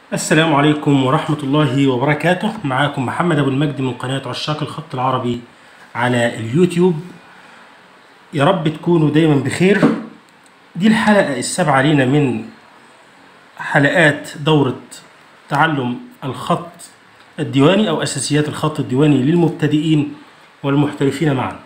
السلام عليكم ورحمة الله وبركاته معاكم محمد أبو المجد من قناة عشاق الخط العربي على اليوتيوب يا رب تكونوا دايما بخير دي الحلقة السابعة لينا من حلقات دورة تعلم الخط الديواني أو أساسيات الخط الديواني للمبتدئين والمحترفين معا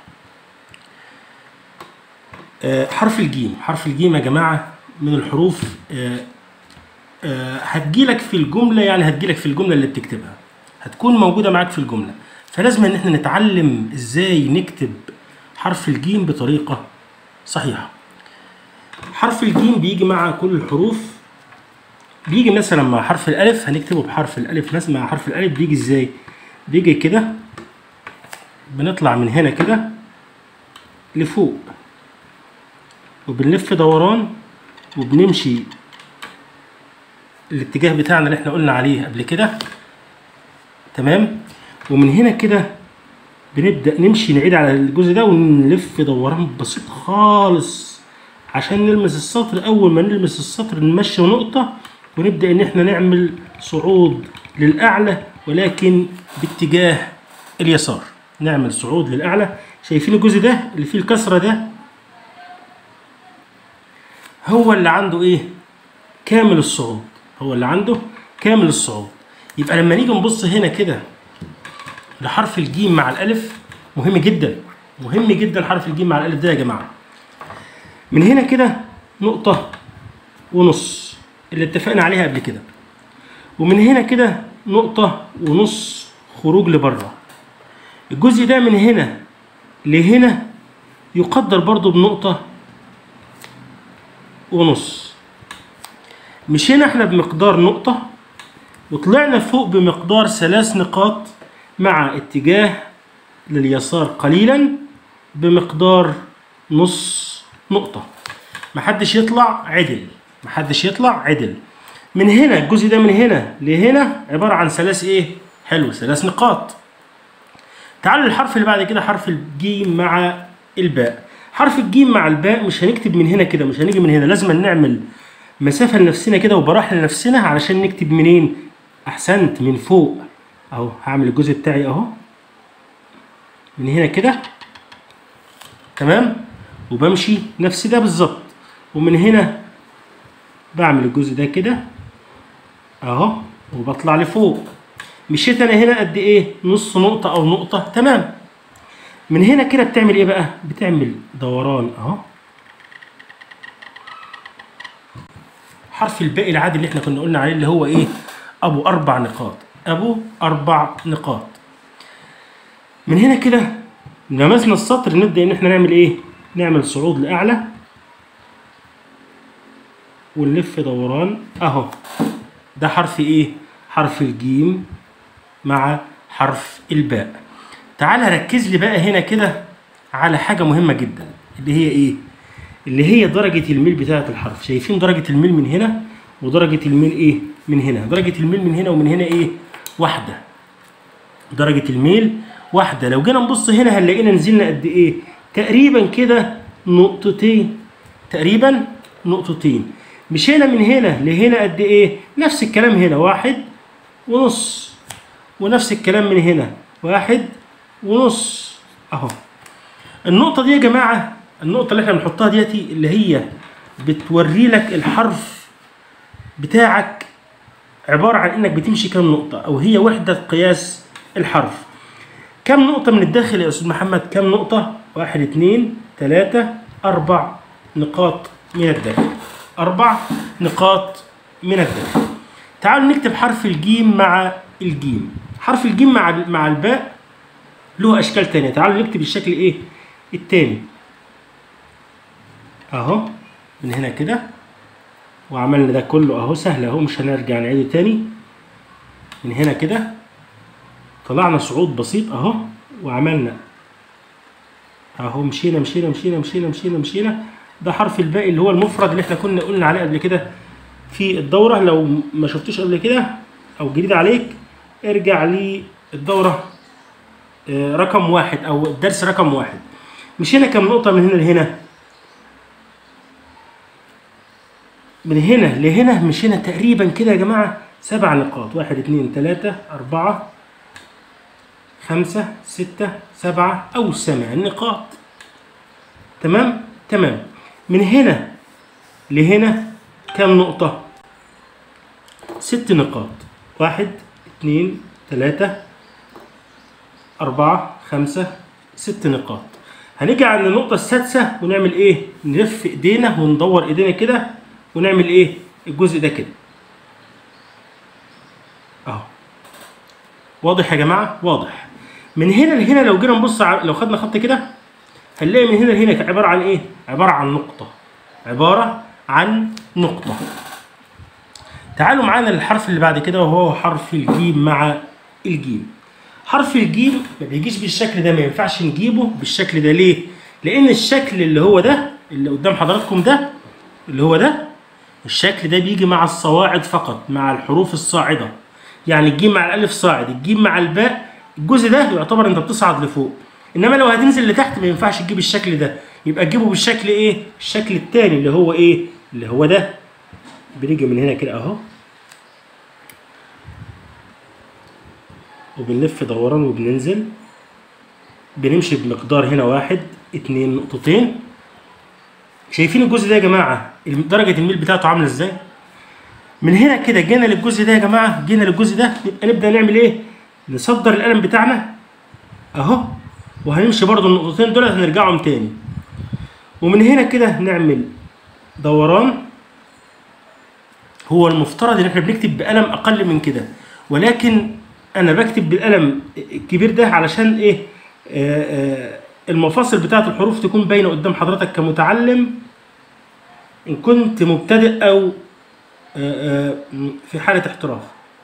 آه، حرف الجيم حرف الجيم يا جماعة من الحروف آه، آه، هتجيلك في الجملة يعني هتجيلك في الجملة اللي بتكتبها هتكون موجودة معاك في الجملة فلازم ان احنا نتعلم ازاي نكتب حرف الجيم بطريقة صحيحة حرف الجيم بيجي مع كل الحروف بيجي مثلا مع حرف الالف هنكتبه بحرف الالف مثلا مع حرف الالف بيجي ازاي بيجي كده بنطلع من هنا كده لفوق وبنلف دوران وبنمشي الاتجاه بتاعنا اللي احنا قلنا عليه قبل كده تمام ومن هنا كده بنبدأ نمشي نعيد على الجزء ده ونلف دوران بسيط خالص عشان نلمس السطر اول ما نلمس السطر نمشي نقطة ونبدأ ان احنا نعمل صعود للأعلى ولكن باتجاه اليسار نعمل صعود للأعلى شايفين الجزء ده اللي فيه الكسرة ده هو اللي عنده ايه كامل الصعود هو اللي عنده كامل الصعود يبقى لما نيجي نبص هنا كده لحرف الجيم مع الالف مهم جدا مهم جدا حرف الجيم مع الالف ده يا جماعه من هنا كده نقطه ونص اللي اتفقنا عليها قبل كده ومن هنا كده نقطه ونص خروج لبره الجزء ده من هنا لهنا يقدر برضو بنقطه ونص مشينا احنا بمقدار نقطة وطلعنا فوق بمقدار ثلاث نقاط مع اتجاه لليسار قليلا بمقدار نص نقطة محدش يطلع عدل محدش يطلع عدل من هنا الجزء ده من هنا لهنا عبارة عن ثلاث ايه حلو ثلاث نقاط تعالوا الحرف اللي بعد كده حرف الجيم مع الباء حرف الجيم مع الباء مش هنكتب من هنا كده مش هنيجي من هنا لازم نعمل مسافة لنفسنا كده وبراح لنفسنا علشان نكتب منين أحسنت من فوق أهو هعمل الجزء بتاعي أهو من هنا كده تمام وبمشي نفس ده بالظبط ومن هنا بعمل الجزء ده كده أهو وبطلع لفوق مشيت أنا هنا قد إيه نص نقطة أو نقطة تمام من هنا كده بتعمل إيه بقى بتعمل دوران أهو حرف الباقي العادي اللي احنا كنا قلنا عليه اللي هو ايه ابو اربع نقاط ابو اربع نقاط من هنا كده لمسنا السطر نبدا ان احنا نعمل ايه نعمل صعود لاعلى ونلف دوران اهو ده حرف ايه حرف الجيم مع حرف الباء تعال ركز لي بقى هنا كده على حاجه مهمه جدا اللي هي ايه اللي هي درجة الميل بتاعة الحرف شايفين درجة الميل من هنا ودرجة الميل ايه من هنا درجة الميل من هنا ومن هنا ايه واحدة درجة الميل واحدة لو جينا نبص هنا هنلاقينا نزلنا قد ايه تقريبا كده نقطتين تقريبا نقطتين مشينا من هنا لهنا قد ايه نفس الكلام هنا واحد ونص ونفس الكلام من هنا واحد ونص اهو النقطة دي يا جماعة النقطة اللي احنا بنحطها ديتي اللي هي بتوري لك الحرف بتاعك عبارة عن انك بتمشي كام نقطة او هي وحدة قياس الحرف كم نقطة من الداخل يا استاذ محمد كم نقطة واحد اتنين تلاتة اربع نقاط من الداخل اربع نقاط من الداخل تعالوا نكتب حرف الجيم مع الجيم حرف الجيم مع مع الباء له اشكال تانية تعالوا نكتب الشكل ايه التاني اهو من هنا كده وعملنا ده كله اهو سهل اهو مش هنرجع نعيده تاني من هنا كده طلعنا صعود بسيط اهو وعملنا اهو مشينا مشينا مشينا مشينا مشينا مشينا ده حرف الباقي اللي هو المفرد اللي احنا كنا قلنا عليه قبل كده في الدورة لو ما شفتوش قبل كده او جديد عليك ارجع للدورة آه، رقم واحد او الدرس رقم واحد مشينا كم نقطة من هنا لهنا من هنا لهنا مشينا تقريبا كده يا جماعة سبع نقاط واحد اتنين تلاتة أربعة خمسة ستة سبعة أو ثمان نقاط تمام تمام من هنا لهنا كم نقطة ست نقاط واحد اتنين تلاتة أربعة خمسة ست نقاط هنيجي عند النقطة السادسة ونعمل إيه؟ نلف إيدينا وندور إيدينا كده ونعمل إيه؟ الجزء ده كده. أهو. واضح يا جماعة؟ واضح. من هنا لهنا لو جينا نبص ع- لو خدنا خط كده هنلاقي من هنا لهنا عبارة عن إيه؟ عبارة عن نقطة. عبارة عن نقطة. تعالوا معانا للحرف اللي بعد كده وهو حرف الجيم مع الجيم. حرف الجيم ما بيجيش بالشكل ده ما ينفعش نجيبه بالشكل ده ليه؟ لأن الشكل اللي هو ده اللي قدام حضراتكم ده اللي هو ده الشكل ده بيجي مع الصواعد فقط مع الحروف الصاعدة يعني الجيم مع الألف صاعد الجيم مع الباء الجزء ده يعتبر أنت بتصعد لفوق إنما لو هتنزل لتحت ما ينفعش تجيب الشكل ده يبقى تجيبه بالشكل إيه؟ الشكل التاني اللي هو إيه؟ اللي هو ده بنيجي من هنا كده أهو وبنلف دوران وبننزل بنمشي بمقدار هنا واحد اتنين نقطتين شايفين الجزء ده يا جماعة درجة الميل بتاعته عاملة ازاي؟ من هنا كده جينا للجزء ده يا جماعة جينا للجزء ده يبقى نبدأ نعمل ايه؟ نصدر القلم بتاعنا اهو وهنمشي برضو النقطتين دول هنرجعهم تاني ومن هنا كده نعمل دوران هو المفترض ان احنا بنكتب بقلم اقل من كده ولكن انا بكتب بالقلم الكبير ده علشان ايه آه آه المفاصل بتاعه الحروف تكون باينه قدام حضرتك كمتعلم ان كنت مبتدئ او آه آه في حاله احتراف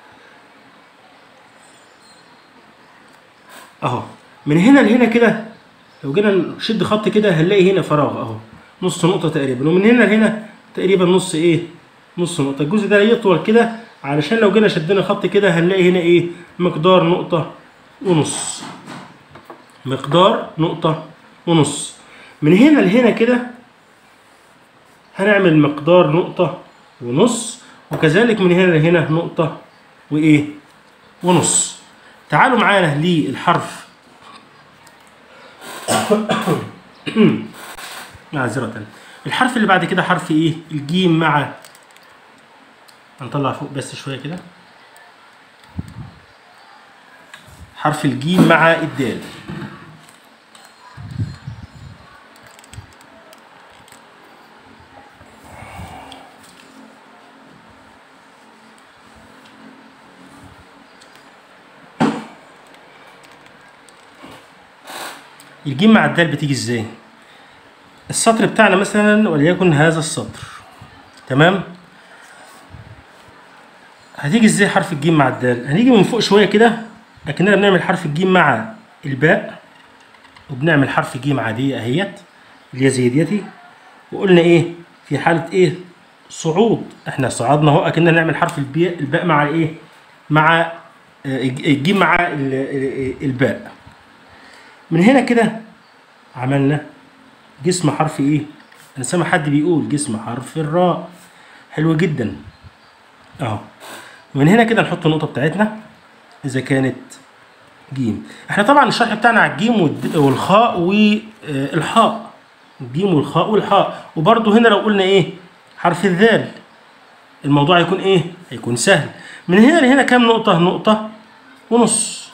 اهو من هنا لهنا كده لو جينا نشد خط كده هنلاقي هنا فراغ اهو نص نقطه تقريبا ومن هنا لهنا تقريبا نص ايه نص نقطه الجزء ده يطول كده علشان لو جينا شدنا خط كده هنلاقي هنا ايه مقدار نقطة ونص مقدار نقطة ونص من هنا لهنا كده هنعمل مقدار نقطة ونص وكذلك من هنا لهنا نقطة وايه ونص تعالوا معانا للحرف معذرة الحرف اللي بعد كده حرف ايه الجيم مع هنطلع فوق بس شوية كده حرف الجيم مع الدال الجيم مع الدال بتيجي ازاي السطر بتاعنا مثلا وليكن هذا السطر تمام هتيجي ازاي حرف الجيم مع الدال هنيجي من فوق شويه كده لكننا بنعمل حرف الجيم مع الباء وبنعمل حرف جيم عاديه اهيت اللي هي زي ديتي وقلنا ايه في حاله ايه صعود احنا صعدنا اهو اكننا نعمل حرف الباء الباء مع ايه مع الجيم مع الباء من هنا كده عملنا جسم حرف ايه انا سامع حد بيقول جسم حرف الراء حلو جدا اهو من هنا كده نحط النقطة بتاعتنا إذا كانت جيم احنا طبعا الشرح بتاعنا على الجيم والخاء والحاء الجيم والخاء والحاء وبرضه هنا لو قلنا ايه حرف الذال الموضوع هيكون ايه هيكون سهل من هنا لهنا كام نقطة نقطة ونص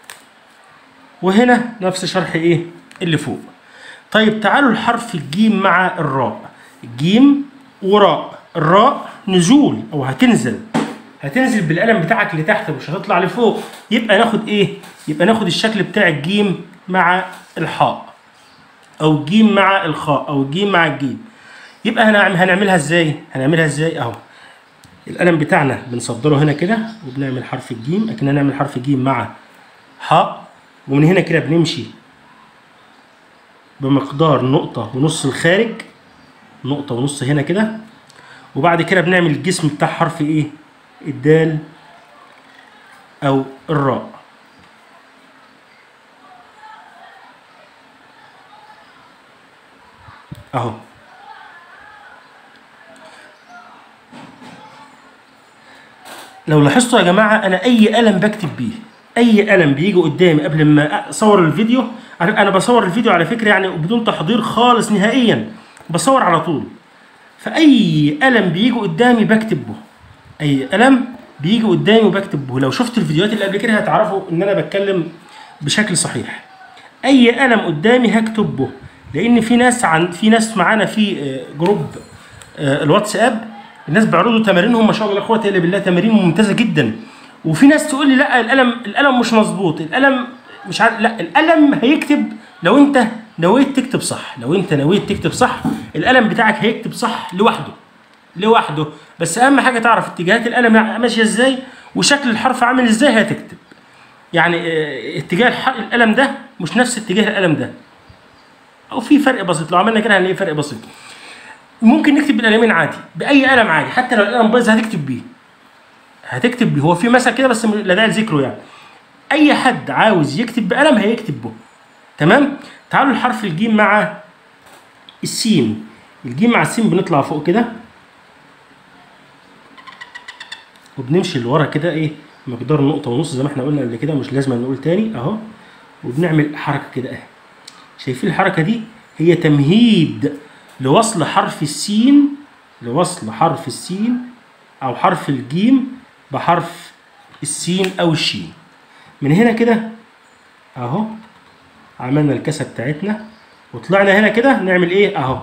وهنا نفس شرح ايه اللي فوق طيب تعالوا الحرف الجيم مع الراء الجيم وراء الراء نزول او هتنزل هتنزل بالقلم بتاعك لتحت مش هتطلع لفوق يبقى ناخد ايه يبقى ناخد الشكل بتاع الجيم مع الحاء او الجيم مع الخاء او الجيم مع الجيم يبقى هنعمل هنعملها ازاي هنعملها ازاي اهو القلم بتاعنا بنصدره هنا كده وبنعمل حرف الجيم اكننا نعمل حرف جيم مع حاء ومن هنا كده بنمشي بمقدار نقطة ونص الخارج نقطة ونص هنا كده وبعد كده بنعمل الجسم بتاع حرف ايه الدال او الراء اهو لو لاحظتوا يا جماعه انا اي قلم بكتب بيه اي قلم بيجي قدامي قبل ما اصور الفيديو عارف انا بصور الفيديو على فكره يعني بدون تحضير خالص نهائيا بصور على طول فاي قلم بيجي قدامي بكتب به اي قلم بيجي قدامي وبكتب به لو شفت الفيديوهات اللي قبل كده هتعرفوا ان انا بتكلم بشكل صحيح اي قلم قدامي هكتب به لان في ناس عن في ناس معانا في آه، جروب آه، الواتساب الناس بيعرضوا تمارينهم ما شاء الله لا قوه الا بالله تمارين ممتازه جدا وفي ناس تقول لي لا القلم القلم مش مظبوط القلم مش عارف لا القلم هيكتب لو انت نويت تكتب صح لو انت نويت تكتب صح القلم بتاعك هيكتب صح لوحده لوحده بس اهم حاجه تعرف اتجاهات القلم ماشيه ازاي وشكل الحرف عامل ازاي هتكتب يعني آه، اتجاه الح- القلم ده مش نفس اتجاه القلم ده او في فرق بسيط لو عملنا كده هنلاقي فرق بسيط ممكن نكتب بالقلمين عادي باي قلم عادي حتى لو القلم بايظ هتكتب بيه هتكتب بيه هو في مثل كده بس لا داعي لذكره يعني اي حد عاوز يكتب بقلم هيكتب به تمام تعالوا الحرف الجيم مع السين الجيم مع السين بنطلع فوق كده وبنمشي لورا كده ايه مقدار نقطة ونص زي ما احنا قلنا قبل كده مش لازم نقول تاني اهو وبنعمل حركة كده اهي شايفين الحركة دي هي تمهيد لوصل حرف السين لوصل حرف السين او حرف الجيم بحرف السين او الشين من هنا كده اهو عملنا الكاسة بتاعتنا وطلعنا هنا كده نعمل ايه اهو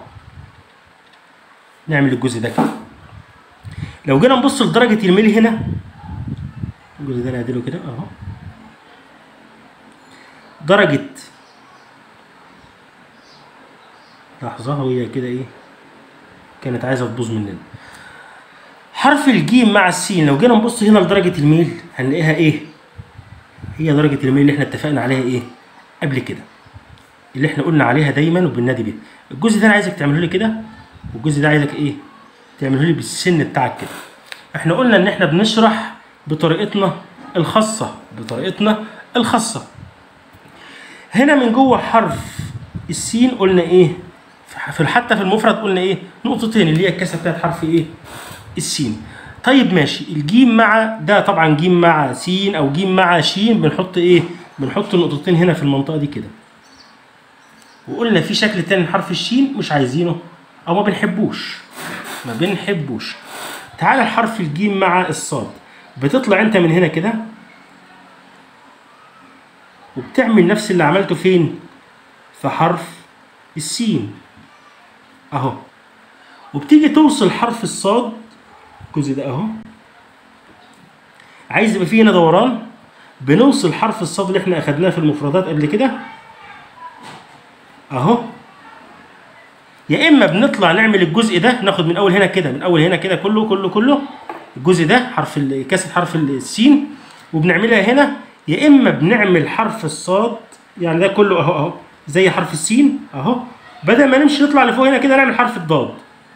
نعمل الجزء ده كده لو جينا نبص لدرجة الميل هنا الجزء ده نعدله كده اهو درجة لحظة وهي كده ايه كانت عايزة تبوظ مننا حرف الجيم مع السين لو جينا نبص هنا لدرجة الميل هنلاقيها ايه هي درجة الميل اللي احنا اتفقنا عليها ايه قبل كده اللي احنا قلنا عليها دايما وبننادي بيها الجزء ده انا عايزك تعمله لي كده والجزء ده عايزك ايه تعمله لي بالسن بتاعك كده احنا قلنا ان احنا بنشرح بطريقتنا الخاصة بطريقتنا الخاصة هنا من جوه حرف السين قلنا ايه في حتى في المفرد قلنا ايه نقطتين اللي هي الكسره بتاعت حرف ايه السين طيب ماشي الجيم مع ده طبعا جيم مع سين او جيم مع شين بنحط ايه بنحط النقطتين هنا في المنطقه دي كده وقلنا في شكل تاني لحرف الشين مش عايزينه او ما بنحبوش ما بنحبوش تعالى الحرف الجيم مع الصاد بتطلع انت من هنا كده وبتعمل نفس اللي عملته فين في حرف السين اهو وبتيجي توصل حرف الصاد الجزء ده اهو عايز يبقى فيه هنا دوران بنوصل حرف الصاد اللي احنا اخدناه في المفردات قبل كده اهو يا اما بنطلع نعمل الجزء ده ناخد من اول هنا كده من اول هنا كده كله كله كله الجزء ده حرف ال- كاسه حرف السين وبنعملها هنا يا اما بنعمل حرف الصاد يعني ده كله اهو اهو زي حرف السين اهو بدل ما نمشي نطلع لفوق هنا كده نعمل حرف الضاد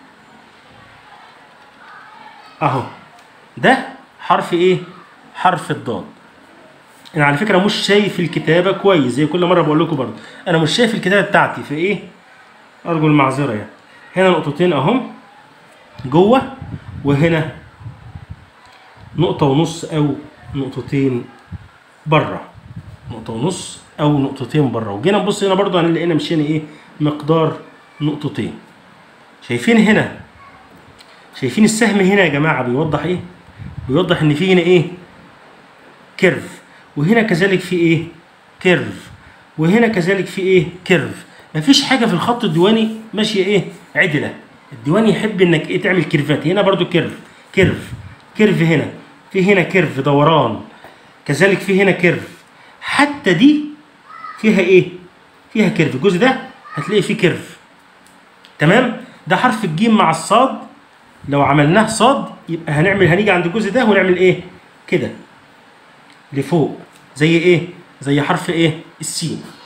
اهو ده حرف ايه حرف الضاد انا على فكره مش شايف الكتابه كويس زي كل مره بقول لكم برضه انا مش شايف الكتابه بتاعتي في ايه ارجو المعذره يعني هنا نقطتين اهم جوه وهنا نقطه ونص او نقطتين بره نقطه ونص او نقطتين بره وجينا نبص هنا برضه هنلاقينا مشينا ايه مقدار نقطتين شايفين هنا شايفين السهم هنا يا جماعه بيوضح ايه بيوضح ان في هنا ايه كيرف وهنا كذلك في ايه كيرف وهنا كذلك في ايه كيرف مفيش حاجه في الخط الديواني ماشيه ايه عدله الديواني يحب انك ايه تعمل كيرفات هنا برضو كيرف كيرف كيرف هنا في هنا كيرف دوران كذلك في هنا كيرف حتى دي فيها ايه فيها كيرف الجزء ده هتلاقي فيه كيرف تمام ده حرف الجيم مع الصاد لو عملناه صاد يبقى هنعمل هنيجي عند الجزء ده ونعمل ايه كده لفوق زي ايه زي حرف ايه السين